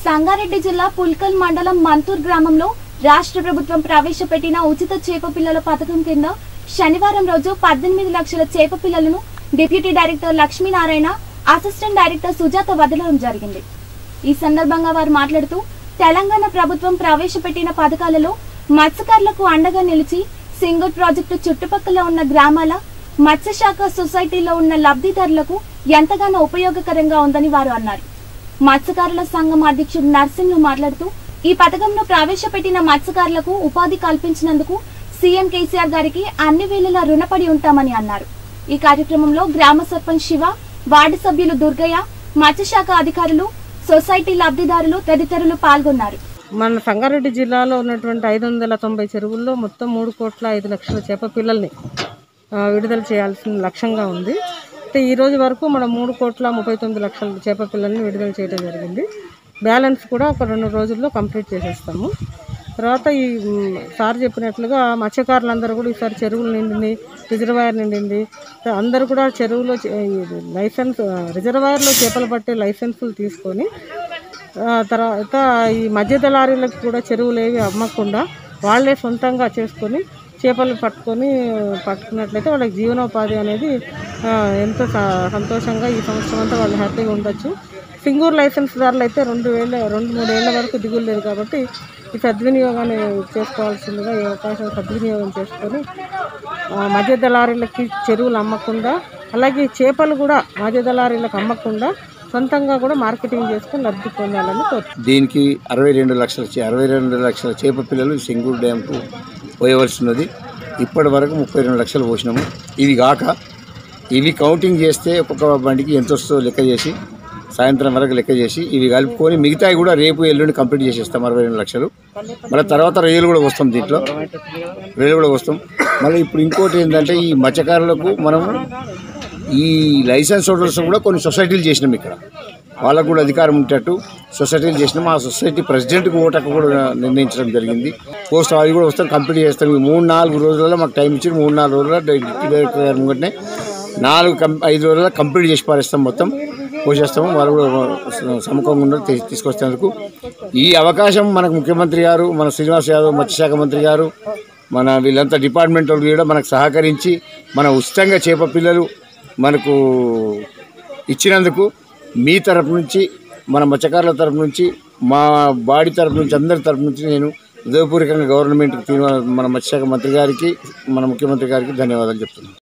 సంగారెడ్డి జిల్లా పుల్కల్ మండలం మంతూర్ గ్రామంలో రాష్ట్ర ప్రభుత్వం ప్రవేశపెట్టిన ఉచిత చేప పిల్లల పథకం కింద శనివారం రోజు పద్దెనిమిది లక్షల చేప పిల్లలను deputy director Lakshminarayana assistant director Sujatha వదలడం జరిగింది ఈ సందర్భంగా వారు మాట్లాడుతూ తెలంగాణ ప్రభుత్వం ప్రవేశపెట్టిన పథకాలలో మత్స్యకారులకు అండగా నిలిచి సింగూర్ ప్రాజెక్టు చుట్టుపక్కల ఉన్న గ్రామాల మత్స్యశాఖ సొసైటీలో ఉన్న లబ్ధిదారులకు ఎంతగానో ఉపయోగకరంగా ఉందని వారు అన్నారు మత్స్యకారుల సంఘం అధ్యక్షుడు నర్సింహ్లు మాట్లాడుతూ ఈ పథకంను ప్రవేశపెట్టిన మత్స్యకారులకు ఉపాధి కల్పించినందుకు సీఎం కేసీఆర్ గారికి అన్ని వేళలా రుణపడి ఉంటామని అన్నారు ఈ కార్యక్రమంలో గ్రామ సర్పంచ్ శివ వార్డు సభ్యులు దుర్గయ్య మత్స్యశాఖ అధికారులు సొసైటీ లబ్ధిదారులు తదితరులు పాల్గొన్నారు మన సంగారెడ్డి జిల్లాలో ఉన్నటువంటి ఐదు వందల తొంభై చెరువుల్లో మొత్తం మూడు కోట్ల ఐదు లక్షల చేప పిల్లల్ని ఆ, విడుదల చేయాల్సిన లక్ష్యంగా ఉంది అయితే ఈ రోజు వరకు మనం మూడు కోట్ల ముప్పై తొమ్మిది లక్షల చేప పిల్లల్ని విడుదల చేయడం జరిగింది బ్యాలెన్స్ కూడా ఒక రెండు రోజుల్లో కంప్లీట్ చేసేస్తాము తర్వాత ఈ మ్, సార్ చెప్పినట్లుగా మత్స్యకారులందరూ కూడా ఈసారి చెరువులు నిండింది రిజర్వాయర్ నిండింది అందరూ కూడా చెరువులో చే- ఈ లైసెన్స్ రిజర్వాయర్లో చేపలు పట్టే లైసెన్సులు తీసుకొని ఆ, తర్వాత ఈ మధ్య దళారీలకు కూడా చెరువులు ఏవి అమ్మకుండా వాళ్ళే సొంతంగా చేసుకొని చేపలు పట్టుకొని పట్టుకున్నట్లయితే వాళ్ళకి జీవనోపాధి అనేది ఆ, ఎంతో స- సంతోషంగా ఈ సంవత్సరం అంతా వాళ్ళు హ్యాపీగా ఉండొచ్చు సింగూర్ లైసెన్స్ దారులు అయితే రెండు వేల రెండు మూడు ఏళ్ళ వరకు దిగులు లేదు కాబట్టి ఈ సద్వినియోగాన్ని చేసుకోవాల్సిందిగా ఈ అవకాశం సద్వినియోగం చేసుకొని ఆ, మధ్య దళారీలకి చెరువులు అమ్మకుండా అలాగే చేపలు కూడా మధ్య దళారీలకు అమ్మకుండా సొంతంగా కూడా మార్కెటింగ్ చేసుకొని లబ్ధి పొందాలని కోరుతున్నాను దీనికి అరవై రెండు లక్షల చే- అరవై రెండు లక్షల చేప పిల్లలు సింగూరు డ్యాంకు పోయవలసి ఉన్నది ఇప్పటి వరకు ముప్పై రెండు లక్షలు పోసినాము ఇవి కాక ఇవి కౌంటింగ్ చేస్తే ఒక్కొక్క బండికి ఎంత వస్తుందో లెక్క చేసి సాయంత్రం వరకు లెక్క చేసి ఇవి కలుపుకొని మిగతాయి కూడా రేపు ఎల్లుండి కంప్లీట్ చేసేస్తాం అరవై రెండు లక్షలు మళ్ళీ తర్వాత రైలు కూడా వస్తాం దీంట్లో రైలు కూడా వస్తాం మళ్ళీ ఇప్పుడు ఇంకోటి ఏంటంటే ఈ మత్స్యకారులకు మనము ఈ లైసెన్స్ హోల్డర్స్ కూడా కొన్ని సొసైటీలు చేసినాం ఇక్కడ వాళ్ళకు కూడా అధికారం ఉండేటట్టు సొసైటీలు చేసినాం ఆ సొసైటీ ప్రెసిడెంట్కి ఓటకు కూడా నిర్ణయించడం జరిగింది పోస్ట్ అవి కూడా వస్తాం కంప్లీట్ చేస్తాం ఈ మూడు నాలుగు రోజులలో మాకు టైం ఇచ్చి మూడు నాలుగు రోజుల్లో డిప్యూటీ డైరెక్టర్ గారి ముంగటనే నాలుగు కం ఐదు రోజుల్లో కంప్లీట్ చేసి పారేస్తాం మొత్తం పోసేస్తాము వాళ్ళు కూడా సముఖంగా ఉండరు తీ- తీసుకొస్తేందుకు ఈ అవకాశం మనకు ముఖ్యమంత్రి గారు మన శ్రీనివాస్ యాదవ్ మత్స్యశాఖ మంత్రి గారు మన వీళ్ళంతా డిపార్ట్మెంట్ వాళ్ళు కూడా మనకు సహకరించి మన ఉచితంగా చేప పిల్లలు మనకు ఇచ్చినందుకు మీ తరపు నుంచి మన మత్స్యకారుల తరపు నుంచి మా బాడీ తరపు నుంచి అందరి తరపు నుంచి నేను హృదయపూర్వకంగా గవర్నమెంట్కి మన మత్స్యశాఖ మంత్రి గారికి మన ముఖ్యమంత్రి గారికి ధన్యవాదాలు చెప్తున్నాను